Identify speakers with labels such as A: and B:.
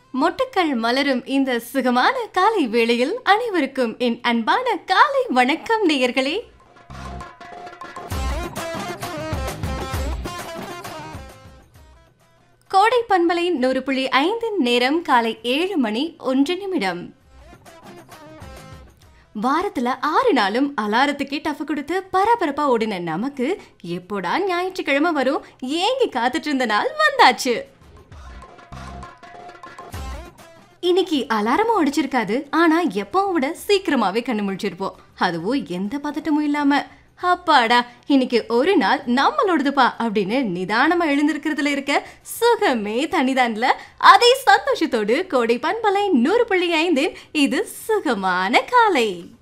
A: மொட்டுக்கள் மலரும் இந்த சுகமான காலை வேளையில் அனைவருக்கும் என் அன்பான காலை வணக்கம் நேயர்களே கோடை பண்பலை நூறு புள்ளி ஐந்தின் நேரம் காலை ஏழு மணி ஒன்று நிமிடம் வாரத்துல ஆறு நாளும் அலாரத்துக்கே டஃப் கொடுத்து பரபரப்பா ஓடின நமக்கு எப்போடா ஞாயிற்றுக்கிழமை வரும் ஏங்கி காத்துட்டு இருந்த நாள் வந்தாச்சு இன்னைக்கு அலாரமும் அடிச்சிருக்காது ஆனா எப்பவும் விட சீக்கிரமாவே கண்ணு முழிச்சிருப்போம் அதுவும் எந்த பதட்டமும் இல்லாம அப்பாடா இன்னைக்கு ஒரு நாள் நம்மளோடதுப்பா அப்படின்னு நிதானமா எழுந்திருக்கிறதுல இருக்க சுகமே தனிதான்ல அதே சந்தோஷத்தோடு கோடை பண்பலை நூறு புள்ளி ஐந்தின் இது சுகமான காலை